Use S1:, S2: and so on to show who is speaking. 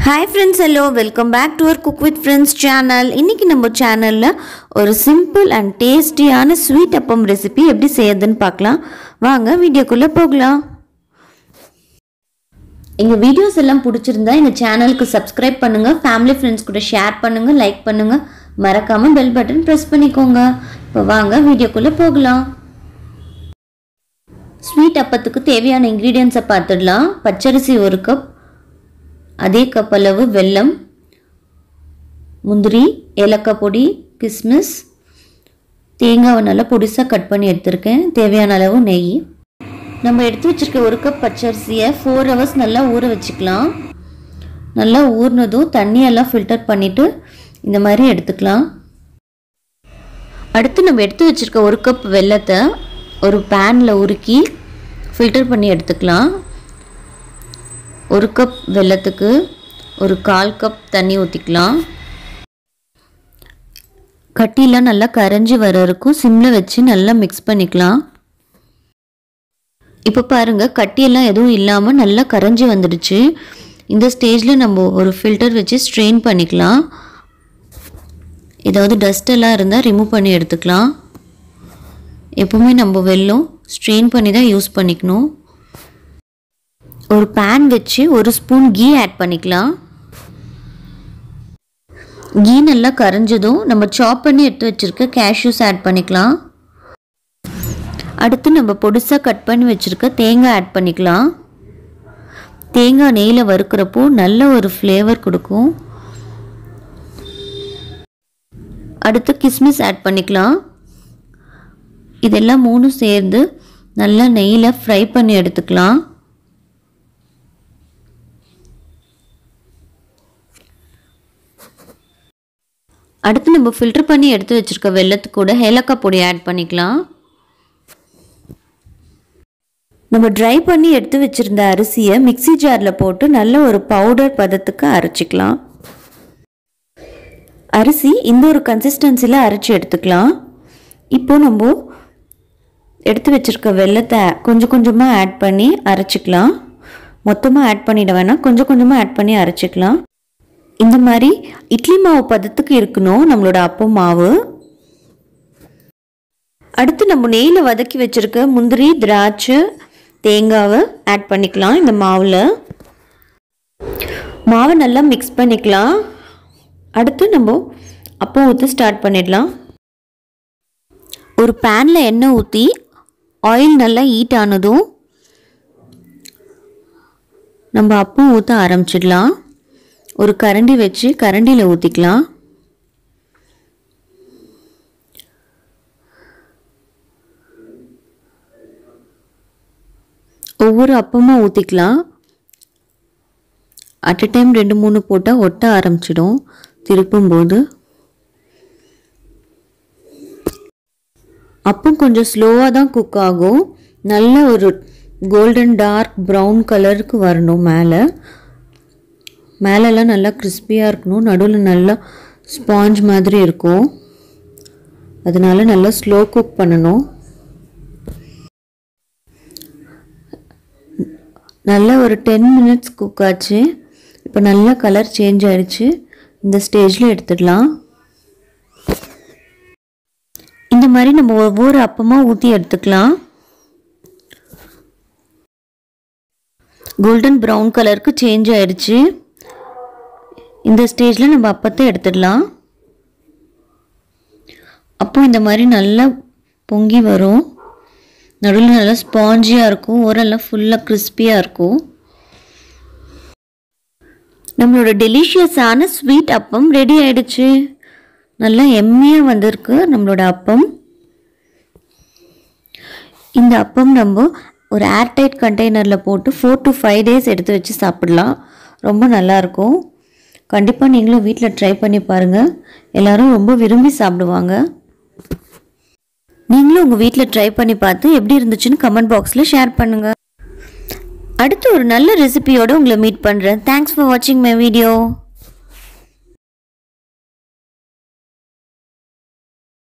S1: hi friends hello welcome back to our cook with friends channel இன்றைக்கி நம்ம சேனலில் ஒரு சிம்பிள் அண்ட் டேஸ்டியான ஸ்வீட் அப்பம் ரெசிபி எப்படி செய்யறதுன்னு பார்க்கலாம் வாங்க வீடியோக்குள்ளே போகலாம் எங்கள் வீடியோஸ் எல்லாம் பிடிச்சிருந்தா எங்கள் சேனலுக்கு சப்ஸ்கிரைப் பண்ணுங்கள் ஃபேமிலி ஃப்ரெண்ட்ஸ் கூட ஷேர் பண்ணுங்கள் லைக் பண்ணுங்கள் மறக்காமல் பெல் பட்டன் ப்ரெஸ் பண்ணிக்கோங்க இப்போ வாங்க வீடியோக்குள்ளே போகலாம் ஸ்வீட் அப்பத்துக்கு தேவையான இன்க்ரீடியன்ஸை பார்த்துடலாம் பச்சரிசி ஒரு கப் அதே கப் அளவு வெல்லம் முந்திரி ஏலக்காய் பொடி கிஸ்மிஸ் தேங்காவை நல்லா பொடிசாக கட் பண்ணி எடுத்திருக்கேன் தேவையான அளவு நெய் நம்ம எடுத்து வச்சுருக்க ஒரு கப் பச்சரிசியை ஃபோர் ஹவர்ஸ் நல்லா ஊற வச்சுக்கலாம் நல்லா ஊறினதும் தண்ணியெல்லாம் ஃபில்டர் பண்ணிவிட்டு இந்த மாதிரி எடுத்துக்கலாம் அடுத்து நம்ம எடுத்து வச்சுருக்க ஒரு கப் வெல்லத்தை ஒரு பேனில் உருக்கி ஃபில்டர் பண்ணி எடுத்துக்கலாம் ஒரு கப் வெல்லத்துக்கு ஒரு கால் கப் தண்ணி ஊற்றிக்கலாம் கட்டிலாம் நல்லா கரைஞ்சி வர இருக்கும் சிம்மில் வச்சு நல்லா மிக்ஸ் பண்ணிக்கலாம் இப்போ பாருங்கள் கட்டியெல்லாம் எதுவும் இல்லாமல் நல்லா கரைஞ்சி வந்துடுச்சு இந்த ஸ்டேஜில் நம்ம ஒரு ஃபில்டர் வச்சு ஸ்ட்ரெயின் பண்ணிக்கலாம் ஏதாவது டஸ்ட் எல்லாம் இருந்தால் ரிமூவ் பண்ணி எடுத்துக்கலாம் எப்பவுமே நம்ம வெல்லம் ஸ்ட்ரெயின் பண்ணி தான் யூஸ் பண்ணிக்கணும் ஒரு பேன் வச்சு ஒரு ஸ்பூன் கீ ஆட் பண்ணிக்கலாம் கீ நல்லா கரைஞ்சதும் நம்ம சாப் பண்ணி எடுத்து வச்சுருக்க கேஷ்யூஸ் ஆட் பண்ணிக்கலாம் அடுத்து நம்ம பொடிசாக கட் பண்ணி வச்சுருக்க தேங்காய் ஆட் பண்ணிக்கலாம் தேங்காய் நெய்யில் வறுக்கிறப்போ நல்ல ஒரு ஃப்ளேவர் கொடுக்கும் அடுத்து கிஸ்மிஸ் ஆட் பண்ணிக்கலாம் இதெல்லாம் மூணும் சேர்ந்து நல்லா நெய்யில் ஃப்ரை பண்ணி எடுத்துக்கலாம் அடுத்து நம்ம ஃபில்டர் பண்ணி எடுத்து வச்சுருக்க வெள்ளத்து கூட ஏலக்காய் பொடி ஆட் பண்ணிக்கலாம் நம்ம ட்ரை பண்ணி எடுத்து வச்சுருந்த அரிசியை மிக்சி ஜாரில் போட்டு நல்ல ஒரு பவுடர் பதத்துக்கு அரைச்சிக்கலாம் அரிசி இந்த ஒரு கன்சிஸ்டன்சியில் அரைச்சி எடுத்துக்கலாம் இப்போ நம்ம எடுத்து வச்சுருக்க வெள்ளத்தை கொஞ்சம் கொஞ்சமாக ஆட் பண்ணி அரைச்சிக்கலாம் மொத்தமாக ஆட் பண்ணிட வேணாம் கொஞ்சம் கொஞ்சமாக ஆட் பண்ணி அரைச்சிக்கலாம் இந்த மாதிரி இட்லி மாவு பதத்துக்கு இருக்கணும் நம்மளோட அப்பம் மாவு அடுத்து நம்ம நெய்யில் வதக்கி வச்சுருக்க முந்திரி திராட்சை தேங்காவை ஆட் பண்ணிக்கலாம் இந்த மாவில் மாவை நல்லா மிக்ஸ் பண்ணிக்கலாம் அடுத்து நம்ம அப்பம் ஊற்றி ஸ்டார்ட் பண்ணிடலாம் ஒரு பேனில் எண்ணெய் ஊற்றி ஆயில் நல்லா ஹீட் ஆனதும் நம்ம அப்பம் ஊற்ற ஆரம்பிச்சிடலாம் ஒரு கரண்டி வச்சு கரண்டியில் ஊற்றிக்கலாம் ஒவ்வொரு அப்பமாக ஊற்றிக்கலாம் அட் அ டைம் ரெண்டு மூணு போட்டால் ஒட்ட ஆரம்பிச்சிடும் திருப்பும்போது அப்பம் கொஞ்சம் ஸ்லோவாக தான் குக் ஆகும் நல்ல ஒரு கோல்டன் டார்க் ப்ரௌன் கலருக்கு வரணும் மேலே மேலெல்லாம் நல்லா கிறிஸ்பியாக இருக்கணும் நடுவில் நல்லா ஸ்பாஞ்ச் மாதிரி இருக்கும் அதனால நல்லா ஸ்லோ குக் பண்ணணும் நல்லா ஒரு டென் மினிட்ஸ் குக் ஆச்சு இப்போ நல்லா கலர் சேஞ்ச் ஆயிடுச்சு இந்த ஸ்டேஜில் எடுத்துடலாம் இந்த மாதிரி நம்ம ஒவ்வொரு அப்பமாக ஊற்றி எடுத்துக்கலாம் கோல்டன் ப்ரௌன் கலருக்கு சேஞ்ச் ஆயிடுச்சு இந்த ஸ்டேஜில் நம்ம அப்பத்தை எடுத்துடலாம் அப்போ இந்த மாதிரி நல்லா பொங்கி வரும் நடுவில் நல்லா ஸ்பாஞ்சியாக இருக்கும் ஓரெல்லாம் ஃபுல்லாக கிறிஸ்பியாக இருக்கும் நம்மளோட டெலிஷியஸான ஸ்வீட் அப்பம் ரெடி ஆயிடுச்சு நல்லா எம்மியாக வந்திருக்கு நம்மளோட அப்பம் இந்த அப்பம் நம்ம ஒரு ஏர்டைட் கண்டெய்னரில் போட்டு ஃபோர் டு ஃபைவ் டேஸ் எடுத்து வச்சு சாப்பிடலாம் ரொம்ப நல்லாயிருக்கும் கண்டிப்பாக நீங்களும் வீட்டில் ட்ரை பண்ணி பாருங்கள் எல்லோரும் ரொம்ப விரும்பி சாப்பிடுவாங்க நீங்களும் உங்கள் வீட்டில் ட்ரை பண்ணி பார்த்து எப்படி இருந்துச்சுன்னு கமெண்ட் பாக்ஸில் ஷேர் பண்ணுங்கள் அடுத்து ஒரு நல்ல ரெசிபியோடு உங்களை மீட் பண்ணுறேன் தேங்க்ஸ் ஃபார் வாட்சிங் மை வீடியோ